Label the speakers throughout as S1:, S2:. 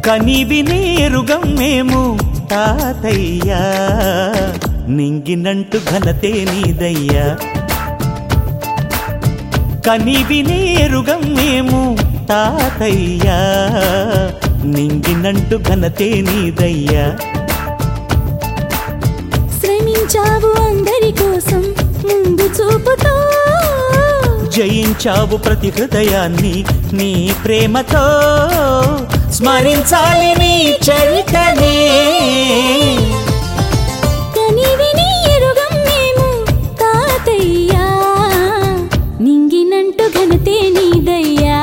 S1: కనివి నేరుగం మేము తాతయ్యా నింగినంటు ఘనతే నీదయ్యా కనివి నేరుగం మేము తాతయ్యా నింగినంటు ఘనతే నీదయ్యా
S2: శ్రమించావు అందరి కోసం ముందు చూపుతో
S1: జయించావు ప్రతి హృదయాన్ని నీ ప్రేమతో స్మరించాలి నీ చరితనే
S2: కనివి నీరుగం మేము తాతయ్యా నింగినంటు ఘనతే నీదయ్యా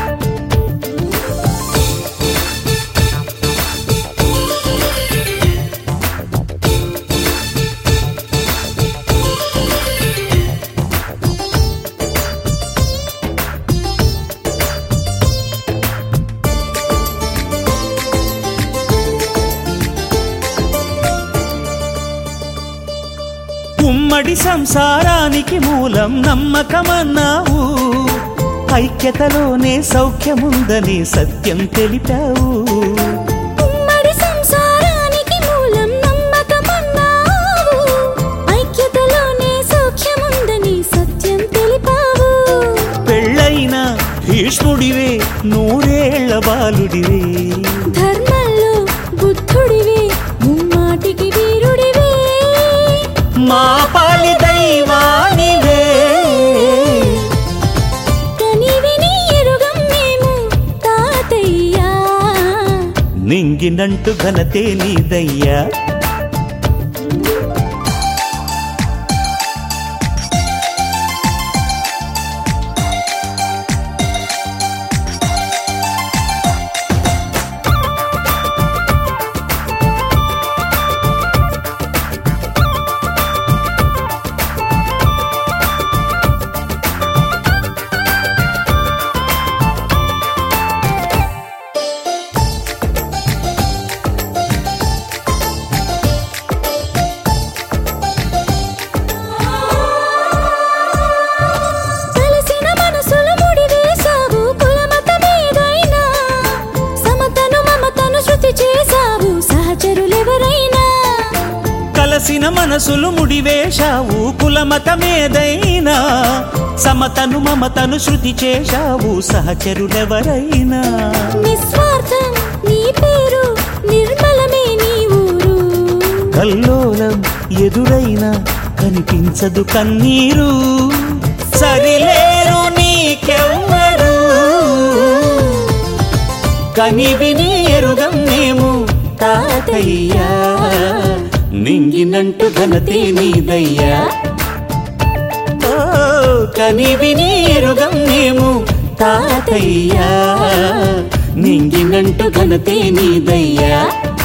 S1: ఉమ్మడి సంసారానికి మూలం నమ్మకమన్నావు ఐక్యతలోనే సౌఖ్యముందని సత్యం తెలిపావు
S2: ఉమ్మడి సంసారానికి మూలం నమ్మకమన్నావు ఐక్యతలోనే సౌఖ్యముందని సత్యం తెలిపావు
S1: పెళ్ళైన భీష్ముడివే నూరేళ్ల బాలుడివే
S2: ధర్మంలో బుద్ధుడివే ముమ్మాటికి వీరుడివే
S1: మా పాలి దైవానివే
S2: కనివి నీరుగం మేము తాతయ్యా
S1: నింగినంటు ఘనతే నీదయ్యా
S2: కలిసిన మనసులు ముడివేశావు కులమతమేదైనా సమతను మమతను శృతి చేశావు సహచరులెవరైనా
S1: కలసిన మనసులు ముడివేశావు కులమతమేదైనా సమతను మమతను శృతి చేశావు సహచరులెవరైనా
S2: నిస్వార్థం నీ పేరు నిర్మలమే నీ ఊరు
S1: కల్లోలం ఎదురైనా కనిపించదు కన్నీరు సరిలేరు నీకెవ్వరు కనివి ఎరుగం మేము తాతయ్యా నింగినంటు ఘనతే నీదయ్యా ఓ, కనివి ఎరుగం మేము తాతయ్యా నింగినంటు ఘనతే నీదయ్యా